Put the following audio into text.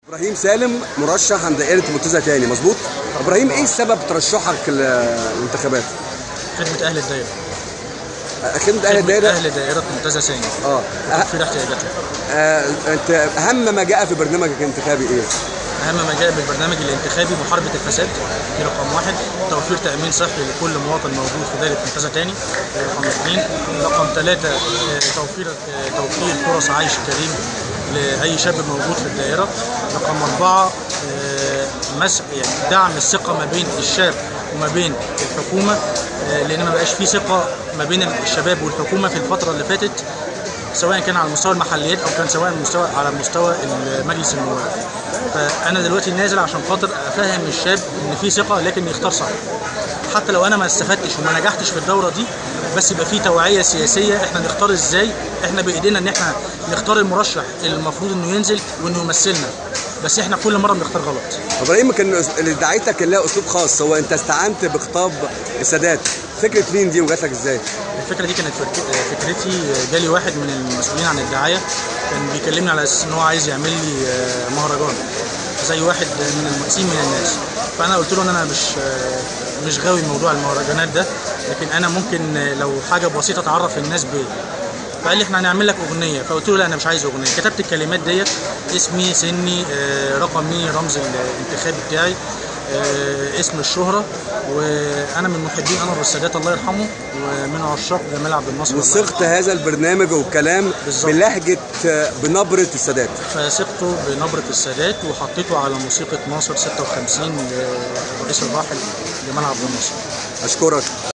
ابراهيم سالم مرشح عند دائره منتزه تاني مظبوط ابراهيم ايه سبب ترشحك للانتخابات خدمة أهل الدائرة خدمه اهل خدمة الدائره أهل دائرة منتزه ثاني اه في احتياجاتهم آه، انت اهم ما جاء في برنامجك الانتخابي ايه أهم ما جاء بالبرنامج الانتخابي محاربة الفساد دي رقم واحد توفير تأمين صحي لكل مواطن موجود في دائرة منتزه تاني ده رقم اثنين رقم ثلاثة آه، توفير آه، توفير فرص عيش كريم لأي شاب موجود في الدائرة رقم أربعة آه، مس يعني دعم الثقة ما بين الشاب وما بين الحكومة آه، لأن ما بقاش في ثقة ما بين الشباب والحكومة في الفترة اللي فاتت سواء كان على مستوى المحليات او كان سواء مستوى على مستوى مجلس النواب فانا دلوقتي نازل عشان خاطر افهم الشاب ان في ثقه لكن يختار صح حتى لو انا ما استفدتش وما نجحتش في الدوره دي بس يبقى في توعيه سياسيه احنا نختار ازاي احنا بايدينا ان احنا نختار المرشح اللي المفروض انه ينزل وانه يمثلنا بس احنا كل مره بنختار غلط ابراهيم كان اللي دعايتك كان لها اسلوب خاص هو انت استعنت بخطاب السادات فكره مين دي وجات لك ازاي الفكره دي كانت فرك- فكرتي جالي واحد من المسؤولين عن الدعايه كان بيكلمني على اساس ان هو عايز يعمل لي آه، مهرجان زي واحد من المؤسسين من الناس فانا قلت له ان انا مش آه، مش غاوي موضوع المهرجانات ده لكن انا ممكن آه، لو حاجه بسيطه تعرف الناس بيا فقال لي احنا هنعمل لك اغنيه فقلت له لا انا مش عايز اغنيه كتبت الكلمات ديت اسمي سني آه، رقمي رمز الانتخابي بتاعي آه، اسم الشهره وانا من محبين انور السادات الله يرحمه ومن عشاق جمال عبد الناصر الله وصغت هذا البرنامج والكلام بالظبط. بلهجه آه، بنبره السادات فسقته بنبرة السادات وحطيته على موسيقى ناصر 56 للرئيس الراحل جمال عبد الناصر اشكرك